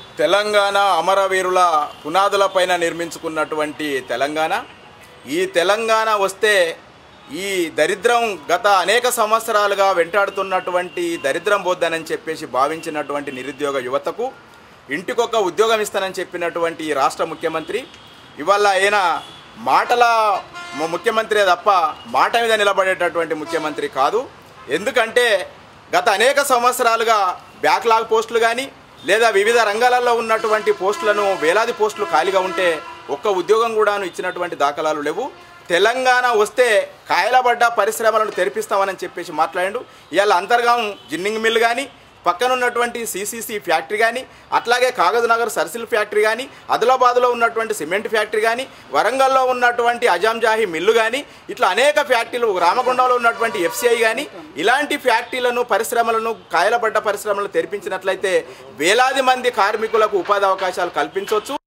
తెలంగాణ అమరవీరుల పునాదులపైన నిర్మించుకున్నటువంటి తెలంగాణ ఈ తెలంగాణ వస్తే ఈ దరిద్రం గత అనేక సంవత్సరాలుగా వెంటాడుతున్నటువంటి ఈ దరిద్రం పోద్దనని చెప్పేసి భావించినటువంటి నిరుద్యోగ యువతకు ఇంటికొక ఉద్యోగం ఇస్తానని చెప్పినటువంటి ఈ రాష్ట్ర ముఖ్యమంత్రి ఇవాళ ఆయన మాటల ము- ముఖ్యమంత్రే తప్ప మాట మీద నిలబడేటటువంటి ముఖ్యమంత్రి కాదు ఎందుకంటే గత అనేక సంవత్సరాలుగా బ్యాక్లాగ్ పోస్టులు కానీ లేదా వివిధ రంగాలలో ఉన్నటువంటి పోస్టులను వేలాది పోస్టులు ఖాళీగా ఉంటే ఒక్క ఉద్యోగం కూడాను ఇచ్చినటువంటి దాఖలాలు లేవు తెలంగాణ వస్తే కాయలబడ్డ పరిశ్రమలను తెరిపిస్తామని చెప్పేసి మాట్లాడాడు ఇవాళ అంతర్గాం జిన్నింగ్ మిల్ కానీ పక్కన ఉన్నటువంటి సిసిసి ఫ్యాక్టరీ కానీ అట్లాగే కాగజ్ నగర్ సర్సిల్ ఫ్యాక్టరీ కానీ ఆదిలాబాద్లో ఉన్నటువంటి సిమెంట్ ఫ్యాక్టరీ కానీ వరంగల్లో ఉన్నటువంటి అజాంజాహి మిల్లు కానీ ఇట్లా అనేక ఫ్యాక్టరీలు రామగుండంలో ఉన్నటువంటి ఎఫ్సిఐ కానీ ఇలాంటి ఫ్యాక్టరీలను పరిశ్రమలను కాయలబడ్డ పరిశ్రమలను తెరిపించినట్లయితే వేలాది మంది కార్మికులకు ఉపాధి అవకాశాలు కల్పించవచ్చు